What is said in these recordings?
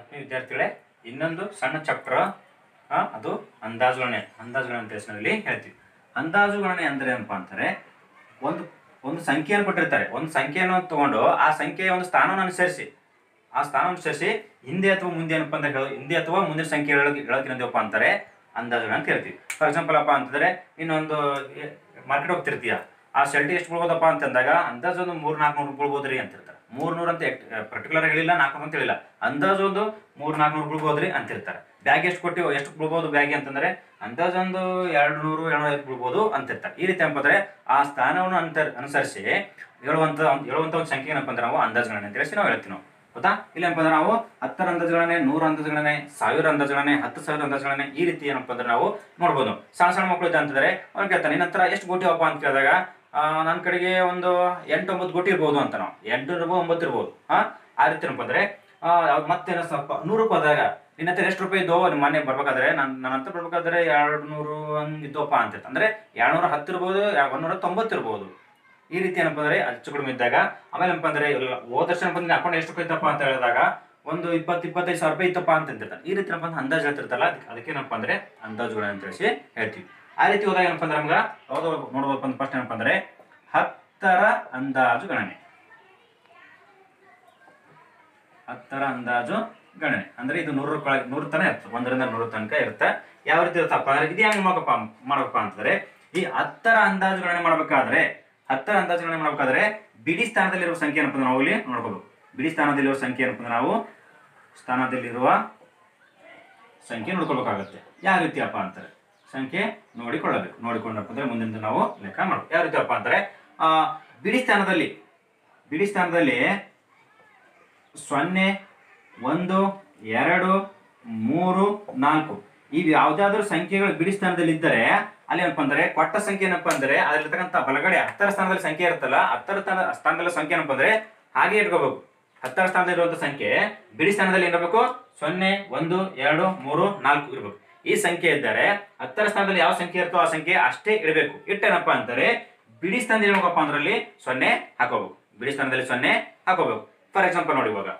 ಆತ್ಮೀಯ ವಿದ್ಯಾರ್ಥಿಗಳೇ ಇನ್ನೊಂದು ಸಣ್ಣ ಚಾಪ್ಟರ್ ಅದು ಅಂದಾಜುಗಣನೆ ಅಂದಾಜುಗಣನೆ ಅಂತ ಹೆಸರಿನಲ್ಲಿ ಹೇಳ್ತೀವಿ ಅಂದಾಜುಗಣನೆ ಅಂದ್ರೆ ಏನಪ್ಪಾ ಅಂತಾರೆ ಒಂದು ಒಂದು ಸಂಖ್ಯೆಯನ್ನು ಕೊಟ್ಟಿರ್ತಾರೆ ಒಂದು ಸಂಖ್ಯೆಯನ್ನು ತಗೊಂಡು ಆ ಸಂಖ್ಯೆಯ ಒಂದು ಸ್ಥಾನವನ್ನು ಅನುಸರಿಸಿ ಆ ಸ್ಥಾನ ಅನುಸರಿಸಿ ಹಿಂದೆ ಅಥವಾ ಮುಂದೆ ಏನಪ್ಪ ಅಂತ ಹೇಳೋ ಹಿಂದೆ ಅಥವಾ ಮುಂದಿನ ಸಂಖ್ಯೆ ಹೇಳೋಕೆ ಹೇಳೋಕೆ ಅಂತಾರೆ ಅಂದಾಜುಗಣನೆ ಅಂತ ಹೇಳ್ತೀವಿ ಫಾರ್ ಎಕ್ಸಾಂಪಲ್ ಅಪ್ಪ ಅಂತಂದ್ರೆ ಇನ್ನೊಂದು ಮಾರ್ಕೆಟ್ ಹೋಗ್ತಿರ್ತೀಯ ಆ ಶರ್ಟ್ ಎಷ್ಟು ಬೀಳ್ಬೋದಪ್ಪ ಅಂತಂದಾಗ ಅಂದಾಜು ಒಂದು ಮೂರ್ ನಾಲ್ಕು ನೂರು ಬೀಳ್ಬೋದ್ರಿ ಅಂತ ಹೇಳ್ತಾರೆ ಮೂರ್ ನೂರು ಅಂತ ಪರ್ಟಿಕ್ಯುಲರ್ ಹೇಳಿಲ್ಲ ನಾಲ್ಕು ಅಂತ ಹೇಳಿಲ್ಲ ಅಂದಾಜು ಒಂದು ಮೂರ್ ನಾಲ್ಕು ನೂರು ಬೀಳ್ಬೋದ್ರಿ ಅಂತ ಹೇಳ್ತಾರೆ ಬ್ಯಾಗ್ ಎಷ್ಟು ಕೊಟ್ಟಿವಿ ಎಷ್ಟು ಬೀಳ್ಬೋದು ಬ್ಯಾಗ್ ಅಂತಂದ್ರೆ ಅಂದಾಜು ಒಂದು ಎರಡು ನೂರು ಎರಡು ಐವತ್ತು ಬೀಳ್ಬೋದು ಅಂತ ಇರ್ತಾರೆ ಈ ರೀತಿ ಏನಪ್ಪ ಅಂದ್ರೆ ಆ ಸ್ಥಾನವನ್ನು ಅಂತ ಅನುಸರಿಸಿ ಹೇಳುವಂತ ಹೇಳುವಂತ ಒಂದು ಸಂಖ್ಯೆ ಏನಪ್ಪ ಅಂದ್ರೆ ನಾವು ಅಂದಾಜುಗಣನೆ ಅಂತ ಹೇಳಿ ನಾವು ಹೇಳ್ತೀವಿ ನಾವು ಗೊತ್ತಾ ಇಲ್ಲಿ ಏನಪ್ಪ ಅಂದ್ರೆ ನಾವು ಹತ್ತರ ಅಂದಾಜುಗಳನ್ನೇ ನೂರ ಅಂದಾಜುಗಳನ್ನೇ ಸಾವಿರ ಅಂದಾಜುಗಳನ್ನೇ ಹತ್ತು ಸಾವಿರ ಅಂದಾಜುಗಳನ್ನೇ ಈ ರೀತಿ ಏನಪ್ಪ ಅಂದ್ರೆ ನಾವು ನೋಡ್ಬೋದು ಸಣ್ಣ ಸಣ್ಣ ಮಕ್ಕಳು ಇದ್ದ ಅಂತಂದ್ರೆ ಅವ್ನು ಕೇಳ್ತಾನೆ ನಿನ್ನ ಹತ್ರ ಎಷ್ಟು ಗೋಟಿ ಅವಪ್ಪ ಅಂತ ಕೇಳಿದಾಗ ನನ್ನ ಕಡೆಗೆ ಒಂದು ಎಂಟು ಒಂಬತ್ತು ಗೋಟಿ ಇರ್ಬೋದು ಅಂತ ನಾವು ಎಂಟು ಇರ್ಬೋದು ಒಂಬತ್ತು ಇರ್ಬೋದು ಹಾ ಆ ರೀತಿ ಏನಪ್ಪ ಅಂದ್ರೆ ಆ, ಯಾವ್ದ್ ಮತ್ತೇನೋ ಸ್ವಲ್ಪ ನೂರು ರೂಪಾಯಿ ಹೋದಾಗ ನಿನ್ನ ಹತ್ರ ಎಷ್ಟು ರೂಪಾಯಿ ಇದ್ದೋ ನಿಮ್ಮ ಮನೆ ಬರ್ಬೇಕಾದ್ರೆ ನನ್ನ ನನ್ನ ಹತ್ರ ಬರ್ಬೇಕಾದ್ರೆ ಎರಡು ನೂರು ಹಂಗೆ ಇದ್ದೋಪ್ಪ ಅಂತ ಅಂದ್ರೆ ಎರಡು ನೂರ ಹತ್ತು ಇರ್ಬೋದು ಒಂದೂರ ತೊಂಬತ್ತು ಇರ್ಬೋದು ಈ ರೀತಿ ಏನಪ್ಪ ಅಂದ್ರೆ ಹೆಚ್ಚು ಕಡಿಮೆ ಇದ್ದಾಗ ಆಮೇಲೆ ಏನಪ್ಪ ಅಂದ್ರೆ ಇಲ್ಲ ಹೋದ ವರ್ಷ ಏನಪ್ಪ ಅಂದ್ರೆ ಅಕೌಂಟ್ ಎಷ್ಟು ಇತ್ತಪ್ಪ ಅಂತ ಹೇಳಿದಾಗ ಒಂದು ಇಪ್ಪತ್ತು ಇಪ್ಪತ್ತೈದು ಸಾವಿರ ರೂಪಾಯಿ ಇತ್ತಪ್ಪ ಅಂತ ಅಂತಿರ್ತಾನೆ ಈ ರೀತಿ ಏನಪ್ಪ ಅಂದ್ರೆ ಅಂದಾಜು ಹೇಳ್ತಿರ್ತಾರಲ್ಲ ಅದಕ್ಕೆ ಅದಕ್ಕೇನಪ್ಪ ಅಂದ್ರೆ ಅಂದಾಜುಗಳು ಅಂತ ಹೇಳಿ ಹೇಳ್ತೀವಿ ಆ ರೀತಿ ಹೋದಾಗ ಏನಪ್ಪ ಅಂದ್ರೆ ನಮ್ಗೆ ಯಾವ್ದು ನೋಡ್ಬೇಕು ಅಂತ ಫಸ್ಟ್ ಏನಪ್ಪ ಅಂದ್ರೆ ಹತ್ತರ ಅಂದಾಜು ಗಣನೆ ಹತ್ತರ ಅಂದಾಜು ಗಣನೆ ಅಂದ್ರೆ ಇದು ನೂರ ರೂಪಾಯಿ ನೂರು ತನ ಇರ್ತದೆ ಒಂದರಿಂದ ನೂರು ತನಕ ಇರುತ್ತೆ ಯಾವ ರೀತಿ ಇರುತ್ತಪ್ಪ ಅಂದ್ರೆ ಇದು ಹೆಂಗ್ ಮಾಡಬೇಕಪ್ಪ ಮಾಡಬೇಕಪ್ಪ ಅಂತಂದ್ರೆ ಈ ಹತ್ತರ ಅಂದಾಜು ಗಣನೆ ಮಾಡ್ಬೇಕಾದ್ರೆ ಹತ್ತರ ಅಂದಾಜು ಗಣನೆ ಮಾಡ್ಬೇಕಾದ್ರೆ ಬಿಡಿ ಸ್ಥಾನದಲ್ಲಿರುವ ಸಂಖ್ಯೆ ಏನಪ್ಪ ಅಂದ್ರೆ ನಾವು ಇಲ್ಲಿ ನೋಡ್ಕೋಬೇಕು ಬಿಡಿ ಸ್ಥಾನದಲ್ಲಿರುವ ಸಂಖ್ಯೆ ಏನಪ್ಪ ಅಂದ್ರೆ ನಾವು ಸ್ಥಾನದಲ್ಲಿರುವ ಸಂಖ್ಯೆ ನೋಡ್ಕೊಳ್ಬೇಕಾಗತ್ತೆ ಯಾವ ರೀತಿಯಪ್ಪ ಅಂತಾರೆ ಸಂಖ್ಯೆ ನೋಡಿಕೊಳ್ಳಬೇಕು ನೋಡಿಕೊಂಡಪ್ಪ ಅಂದ್ರೆ ಮುಂದಿನ ನಾವು ಲೆಕ್ಕ ಮಾಡ್ಬೇಕು ಯಾವ ರೀತಿಯಪ್ಪ ಅಂತಾರೆ ಆ ಬಿಡಿ ಸ್ಥಾನದಲ್ಲಿ ಬಿಡಿ ಸ್ಥಾನದಲ್ಲಿ ಸೊನ್ನೆ ಒಂದು ಎರಡು ಮೂರು ನಾಲ್ಕು ಇವು ಯಾವ್ದಾದ್ರು ಸಂಖ್ಯೆಗಳು ಬಿಡಿ ಸ್ಥಾನದಲ್ಲಿ ಇದ್ದರೆ ಅಲ್ಲಿ ಏನಪ್ಪ ಅಂದ್ರೆ ಕೊಟ್ಟ ಸಂಖ್ಯೆ ಏನಪ್ಪ ಅಂದ್ರೆ ಅಲ್ಲಿರ್ತಕ್ಕಂಥ ಬಲಗಡೆ ಹತ್ತರ ಸ್ಥಾನದಲ್ಲಿ ಸಂಖ್ಯೆ ಇರುತ್ತಲ್ಲ ಹತ್ತರ ಸ್ಥಾನ ಸ್ಥಾನದಲ್ಲಿ ಸಂಖ್ಯೆ ಏನಪ್ಪ ಅಂದ್ರೆ ಹಾಗೆ ಇಟ್ಕೋಬೇಕು ಹತ್ತರ ಸ್ಥಾನದಲ್ಲಿ ಇರುವಂತ ಸಂಖ್ಯೆ ಬಿಡಿ ಸ್ಥಾನದಲ್ಲಿ ಏನಿರಬೇಕು ಸೊನ್ನೆ ಒಂದು ಎರಡು ಮೂರು ನಾಲ್ಕು ಇರಬೇಕು ಈ ಸಂಖ್ಯೆ ಇದ್ದರೆ ಹತ್ತರ ಸ್ಥಾನದಲ್ಲಿ ಯಾವ ಸಂಖ್ಯೆ ಇರುತ್ತೋ ಆ ಸಂಖ್ಯೆ ಅಷ್ಟೇ ಇಡಬೇಕು ಇಟ್ಟೇನಪ್ಪ ಅಂತಾರೆ ಬಿಡಿ ಸ್ಥಾನದಲ್ಲಿ ಏನ್ಬೇಕಪ್ಪ ಅಂದ್ರಲ್ಲಿ ಸೊನ್ನೆ ಹಾಕೋಬೇಕು ಬಿಡಿ ಸ್ಥಾನದಲ್ಲಿ ಸೊನ್ನೆ ಹಾಕೋಬೇಕು ಫಾರ್ ಎಕ್ಸಾಂಪಲ್ ನೋಡಿ ಇವಾಗ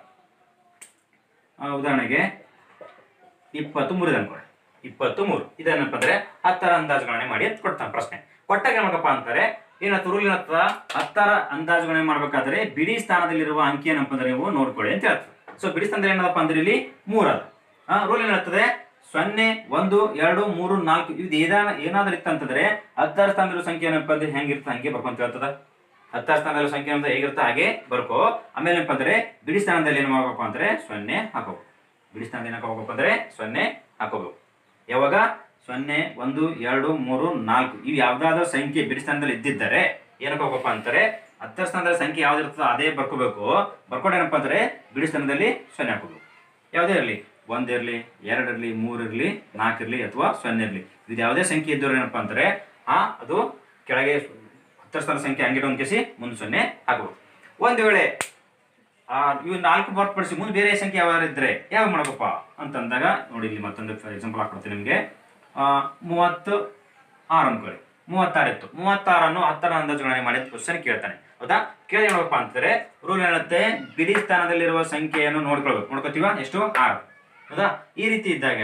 ಆ, ಉದಾಹರಣೆಗೆ ಇಪ್ಪತ್ತು ಮೂರು ಅನ್ಕೊಳ್ಳಿ ಇಪ್ಪತ್ತು ಮೂರು ಇದೇನಪ್ಪ ಅಂದ್ರೆ ಹತ್ತರ ಅಂದಾಜುಗಣನೆ ಮಾಡಿ ಅಂತ ಕೊಡ್ತಾನೆ ಪ್ರಶ್ನೆ ಕೊಟ್ಟಾಗ ಏನಪ್ಪ ಅಂತಾರೆ ಏನತ್ತ ರೂಲ್ ಏನತ್ತ ಹತ್ತರ ಅಂದಾಜುಗಣನೆ ಮಾಡ್ಬೇಕಾದ್ರೆ ಬಿಡಿ ಸ್ಥಾನದಲ್ಲಿರುವ ಅಂಕಿ ಏನಪ್ಪ ಅಂದ್ರೆ ನೀವು ನೋಡ್ಕೊಳ್ಳಿ ಅಂತ ಹೇಳ್ತಾರೆ ಸೊ ಬಿಡಿ ಸ್ಥಾನದಲ್ಲಿ ಏನಪ್ಪ ಅಂದ್ರೆ ಇಲ್ಲಿ ಮೂರು ಅದ ರೂಲ್ ಏನಿರ್ತದೆ ಸೊನ್ನೆ ಒಂದು ಎರಡು ಮೂರು ನಾಲ್ಕು ಇದು ಏನಾದ ಏನಾದ್ರೂ ಇತ್ತಂತಂದ್ರೆ ಹತ್ತರ ಸ್ಥಾನದಲ್ಲಿರುವ ಸಂಖ್ಯೆ ಏನಪ್ಪ ಅಂದ್ರೆ ಹೆಂಗಿರುತ್ತೆ ಹಂಗೆ ಬರ್ಕೊಂತ ಹೇಳ್ತದ ಹತ್ತರ ಸ್ಥಾನದಲ್ಲಿ ಸಂಖ್ಯೆ ಅಂತ ಹೇಗಿರುತ್ತೆ ಹಾಗೆ ಬರ್ಕೋ ಆಮೇಲೆ ಏನಪ್ಪ ಅಂದ್ರೆ ಬಿಡಿ ಸ್ಥಾನದಲ್ಲಿ ಏನು ಮಾಡ್ಬೇಕು ಅಂದ್ರೆ ಸೊನ್ನೆ ಹಾಕೋಬೇಕು ಬಿಡಿ ಸ್ಥಾನದಲ್ಲಿ ಏನು ಹಾಕೋಬೇಕು ಅಂದ್ರೆ ಸೊನ್ನೆ ಹಾಕೋಬೇಕು ಯಾವಾಗ ಸೊನ್ನೆ ಒಂದು ಎರಡು ಮೂರು ನಾಲ್ಕು ಇವು ಯಾವ್ದಾದ್ರು ಸಂಖ್ಯೆ ಬಿಡಿ ಸ್ಥಾನದಲ್ಲಿ ಇದ್ದಿದ್ದರೆ ಏನಕ್ಕೆ ಹೋಗಪ್ಪ ಅಂತಾರೆ ಹತ್ತರ ಸ್ಥಾನದಲ್ಲಿ ಸಂಖ್ಯೆ ಯಾವ್ದು ಇರ್ತದೋ ಅದೇ ಬರ್ಕೋಬೇಕು ಬರ್ಕೊಂಡು ಏನಪ್ಪ ಅಂದ್ರೆ ಬಿಡಿ ಸ್ಥಾನದಲ್ಲಿ ಸೊನ್ನೆ ಹಾಕೋಬೇಕು ಯಾವುದೇ ಇರಲಿ ಒಂದಿರಲಿ ಎರಡಿರಲಿ ಮೂರಿರಲಿ ನಾಲ್ಕಿರಲಿ ಅಥವಾ ಸೊನ್ನೆ ಇರಲಿ ಇದು ಯಾವುದೇ ಸಂಖ್ಯೆ ಇದ್ದವ್ರು ಏನಪ್ಪ ಅಂತಾರೆ ಆ ಅದು ಕೆಳಗೆ ಹತ್ತರ ಸ್ಥಾನ ಸಂಖ್ಯೆ ಹಂಗೆ ಒಂದು ಕೇಸಿ ಮುಂದೆ ಸೊನ್ನೆ ಹಾಕಬೇಕು ಒಂದು ವೇಳೆ ಆ ಇವು ನಾಲ್ಕು ಹೊರತುಪಡಿಸಿ ಮುಂದೆ ಬೇರೆ ಸಂಖ್ಯೆ ಯಾವ್ಯಾರು ಇದ್ರೆ ಯಾವ ಮಾಡಬೇಕಪ್ಪ ಅಂತಂದಾಗ ನೋಡಿ ಇಲ್ಲಿ ಮತ್ತೊಂದು ಫಾರ್ ಎಕ್ಸಾಂಪಲ್ ಹಾಕೊಡ್ತೀನಿ ನಿಮಗೆ ಮೂವತ್ತು ಆರು ಅನ್ಕೊಳ್ಳಿ ಮೂವತ್ತಾರು ಇತ್ತು ಮೂವತ್ತಾರನ್ನು ಹತ್ತರ ಅಂದಾಜುಗಣನೆ ಮಾಡಿ ಕ್ವಶನ್ ಕೇಳ್ತಾನೆ ಹೌದಾ ಕೇಳಿ ನೋಡಪ್ಪ ಅಂತಾರೆ ರೂಲ್ ಹೇಳುತ್ತೆ ಬಿಡಿ ಸ್ಥಾನದಲ್ಲಿರುವ ಸಂಖ್ಯೆಯನ್ನು ನೋಡ್ಕೊಳ್ಬೇಕು ನೋಡ್ಕೋತೀವ ಎಷ್ಟು ಆರು ಹೌದಾ ಈ ರೀತಿ ಇದ್ದಾಗ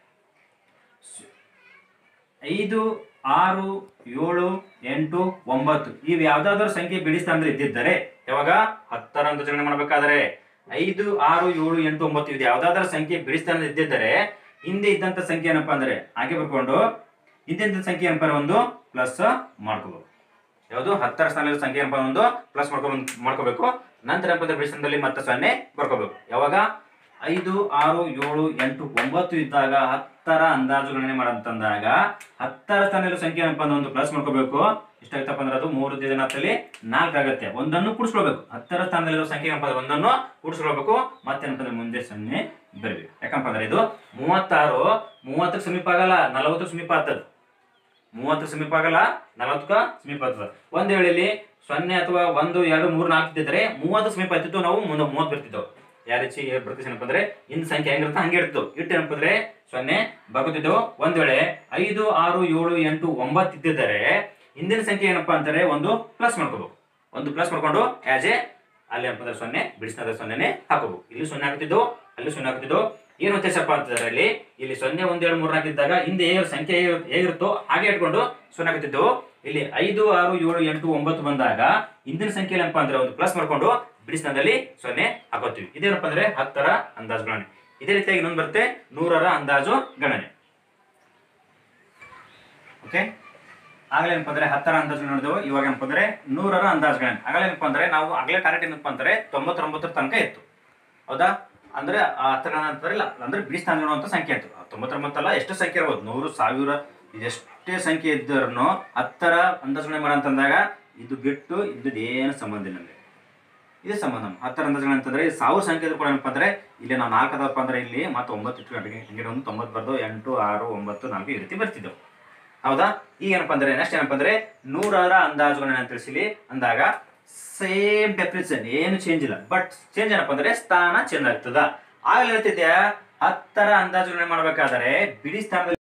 ಐದು ಆರು ಏಳು ಎಂಟು ಒಂಬತ್ತು ಇವು ಯಾವ್ದಾದ್ರು ಸಂಖ್ಯೆ ಬಿಡಿ ಸ್ಥಾನದಲ್ಲಿ ಇದ್ದಿದ್ದರೆ ಯಾವಾಗ ಹತ್ತರ ಅಂದಾಜುಗಣನೆ ಮಾಡಬೇಕಾದ್ರೆ ಐದು ಆರು ಏಳು ಎಂಟು ಒಂಬತ್ತು ಇದು ಯಾವ್ದಾದ್ರು ಸಂಖ್ಯೆ ಬಿಡಿ ಸ್ಥಾನದಲ್ಲಿ ಇದ್ದಿದ್ದರೆ ಹಿಂದೆ ಇದ್ದಂತ ಸಂಖ್ಯೆ ಏನಪ್ಪಾ ಅಂದ್ರೆ ಹಾಗೆ ಬರ್ಕೊಂಡು ಹಿಂದಿನ ಸಂಖ್ಯೆ ಏನಪ್ಪ ಅಂದ್ರೆ ಒಂದು ಪ್ಲಸ್ ಮಾಡ್ಕೋಬೇಕು ಯಾವುದು ಹತ್ತರ ಸ್ಥಾನದಲ್ಲಿ ಸಂಖ್ಯೆ ಏನಪ್ಪ ಒಂದು ಪ್ಲಸ್ ಮಾಡ್ಕೊಂಡು ಮಾಡ್ಕೋಬೇಕು ನಂತರ ಏನಪ್ಪ ಅಂದ್ರೆ ಬಿಡಿ ಸ್ಥಾನದಲ್ಲಿ ಮತ್ತೆ ಸೊನ್ನೆ ಬರ್ಕೋಬೇಕು ಯಾವಾಗ ಐದು ಆರು ಏಳು ಎಂಟು ಒಂಬತ್ತು ಇದ್ದಾಗ ಹತ್ತರ ಅಂದಾಜು ಗಣನೆ ಮಾಡಂತಂದಾಗ ಹತ್ತರ ಸ್ಥಾನದಲ್ಲಿ ಸಂಖ್ಯೆ ಏನಪ್ಪ ಅಂದ್ರೆ ಒಂದು ಪ್ಲಸ್ ಮಾಡ್ಕೋಬೇಕು ಎಷ್ಟಾಗ್ತಪ್ಪ ಅಂದ್ರೆ ಅದು ಮೂರು ದಿನದಲ್ಲಿ ನಾಲ್ಕು ಆಗುತ್ತೆ ಒಂದನ್ನು ಕೂಡಿಸ್ಕೊಳ್ಬೇಕು ಹತ್ತರ ಸ್ಥಾನದಲ್ಲಿರೋ ಸಂಖ್ಯೆ ಏನಪ್ಪ ಅಂದ್ರೆ ಒಂದನ್ನು ಕೂಡಿಸ್ಕೊಳ್ಬೇಕು ಮತ್ತೇನಪ್ಪ ಅಂದ್ರೆ ಮುಂದೆ ಸೊನ್ನೆ ಬರಬೇಕು ಯಾಕಪ್ಪ ಅಂದ್ರೆ ಇದು ಮೂವತ್ತಾರು ಮೂವತ್ತಕ್ಕೆ ಸಮೀಪ ಆಗಲ್ಲ ನಲವತ್ತಕ್ಕೆ ಸಮೀಪ ಆಗ್ತದೆ ಮೂವತ್ತು ಸಮೀಪ ಆಗಲ್ಲ ನಲವತ್ತಕ್ಕ ಸಮೀಪ ಆಗ್ತದೆ ಒಂದ್ ವೇಳೆ ಇಲ್ಲಿ ಸೊನ್ನೆ ಅಥವಾ ಒಂದು ಎರಡು ಮೂರು ನಾಲ್ಕು ಇದ್ದಿದ್ರೆ ಮೂವತ್ತು ಸಮೀಪ ಆಗ್ತಿತ್ತು ನಾವು ಮುಂದೆ ಮೂವತ್ತು ಬರ್ತಿದ್ದವು ಯಾವ ರೀತಿ ಬರ್ತೀವಿ ಏನಪ್ಪ ಅಂದ್ರೆ ಇನ್ ಸಂಖ್ಯೆ ಹೆಂಗಿರುತ್ತೆ ಹಂಗೆ ಇರ್ತಿತ್ತು ಇಟ್ಟು ಏನಪ್ಪ ಅಂದ್ರೆ ಸೊನ್ನೆ ಬರ್ಕೋತಿದ್ದೆವು ಒಂದ್ ವೇಳೆ ಐದು ಆರು ಏಳು ಎಂಟು ಒಂಬತ್ತು ಇದ್ದಿದ್ದರೆ ಹಿಂದಿನ ಸಂಖ್ಯೆ ಏನಪ್ಪಾ ಅಂತಾರೆ ಒಂದು ಪ್ಲಸ್ ಮಾಡ್ಕೋಬೇಕು ಒಂದು ಪ್ಲಸ್ ಮಾಡ್ಕೊಂಡು ಆಸ್ ಎ ಅಲ್ಲಿ ಏನಪ್ಪ ಅಂದ್ರೆ ಸೊನ್ನೆ ಬಿಡಿಸಿದ ಸೊನ್ನೆನೆ ಹಾಕೋಬೇಕು ಇಲ್ಲಿ ಸೊನ್ನೆ ಹಾಕ್ತಿದ್ದು ಅಲ್ಲಿ ಶೂನ್ಯ ಆಗ್ತಿದ್ದು ಏನು ವ್ಯತ್ಯಾಸಪ್ಪ ಅಂತಂದ್ರೆ ಇಲ್ಲಿ ಇಲ್ಲಿ ಸೊನ್ನೆ ಒಂದ್ ಎರಡು ಮೂರು ನಾಲ್ಕು ಇದ್ದಾಗ ಹಿಂದೆ ಹೇಗೆ ಸಂಖ್ಯೆ ಹೇಗೆ- ಹೇಗಿರುತ್ತೋ ಹಾಗೆ ಇಟ್ಕೊಂಡು ಶೂನ್ಯ ಆಗ್ತಿದ್ದು ಇಲ್ಲಿ ಐದು ಆರು ಏಳು ಎಂಟು ಒಂಬತ್ತು ಬಂದಾಗ ಹಿಂದಿನ ಸಂಖ್ಯೆ ಏನಪ್ಪಾ ಅಂದ್ರೆ ಒಂದು ಪ್ಲಸ್ ಮಾಡ್ಕೊಂಡು ಬಿಡಿ ಸ್ಥಾನದಲ್ಲಿ ಸೊನ್ನೆ ಹಾಕೋತೀವಿ ಇದೇನಪ್ಪ ಅಂದ್ರೆ ಹತ್ತರ ಅಂದಾಜು ಗಣನೆ ಇದೇ ರೀತಿಯಾಗಿ ಇನ್ನೊಂದು ಬರುತ್ತೆ ನೂರರ ಅಂದಾಜು ಗಣನೆ ಓಕೆ ಆಗಲೇ ಏನಪ್ಪ ಅಂದ್ರೆ ಹತ್ತರ ಅಂದಾಜು ನೋಡಿದೆವು ಇವಾಗ ಏನಪ್ಪ ಅಂದ್ರೆ ನೂರರ ಅಂದಾಜು ಗಣನೆ ಆಗಲೇ ಏನಪ್ಪ ಅಂದ್ರೆ ನಾವು ಆಗಲೇ ಟಾರ್ಗೆಟ್ ಏನಪ್ಪ ಅಂದ್ರೆ ತೊಂಬತ್ತೊಂಬತ್ತರ ತನಕ ಇತ್ತು ಹೌದಾ ಅಂದ್ರೆ ಆ ಹತ್ತರ ಅಂತಾರೆ ಇಲ್ಲ ಅಂದ್ರೆ ಬಿಡಿ ಸ್ಥಾನ ನೋಡುವಂತ ಸಂಖ್ಯೆ ಇತ್ತು ತೊಂಬತ್ತೊಂಬತ್ತಲ್ಲ ಎಷ್ಟು ಸಂಖ್ಯೆ ಇರ್ಬೋದು ನೂರು ಸಾವಿರ ಇದೆಷ್ಟೇ ಸಂಖ್ಯೆ ಇದ್ದರೂ ಹತ್ತರ ಅಂದಾಜು ಗಣನೆ ಮಾಡಂತಂದಾಗ ಇದು ಬಿಟ್ಟು ಇದ್ದದ್ದು ಏನು ಸಂಬಂಧ ಇಲ್ಲ ನಮಗೆ ಇದು ಸಂಬಂಧ ಹತ್ತರ ಅಂದಾಜುಗಳು ಅಂತಂದ್ರೆ ಇದು ಸಾವಿರ ಸಂಖ್ಯೆ ಇದ್ರೂ ಕೂಡ ಏನಪ್ಪ ಅಂದ್ರೆ ಇಲ್ಲಿ ನಾವು ನಾಲ್ಕು ಅದಪ್ಪ ಅಂದ್ರೆ ಇಲ್ಲಿ ಮತ್ತೆ ಒಂಬತ್ತು ಇಟ್ಟು ಗಂಟೆಗೆ ಹಿಂಗೆ ಒಂದು ತೊಂಬತ್ತು ಬರ್ದು ಎಂಟು ಆರು ಒಂಬತ್ತು ನಾಲ್ಕು ಈ ರೀತಿ ಬರ್ತಿದ್ದವು ಹೌದಾ ಈಗ ಏನಪ್ಪ ಅಂದ್ರೆ ನೆಕ್ಸ್ಟ್ ಏನಪ್ಪ ಅಂದ್ರೆ ನೂರರ ಅಂದಾಜುಗಳನ್ನ ಅಂತ ತಿಳಿಸಿಲಿ ಅಂದಾಗ ಸೇಮ್ ಡೆಫಿನಿಷನ್ ಏನು ಚೇಂಜ್ ಇಲ್ಲ ಬಟ್ ಚೇಂಜ್ ಏನಪ್ಪ ಅಂದ್ರೆ ಸ್ಥಾನ ಚೇಂಜ್ ಆಗ್ತದ ಆಗಲೇ ಹೇಳ್ತಿದ್ದೆ ಹತ್ತರ ಅಂದಾಜುಗಳನ್ನ ಮಾಡ್ಬೇಕಾದ್ರೆ ಬಿಡಿ ಸ್ಥಾನದಲ್ಲಿ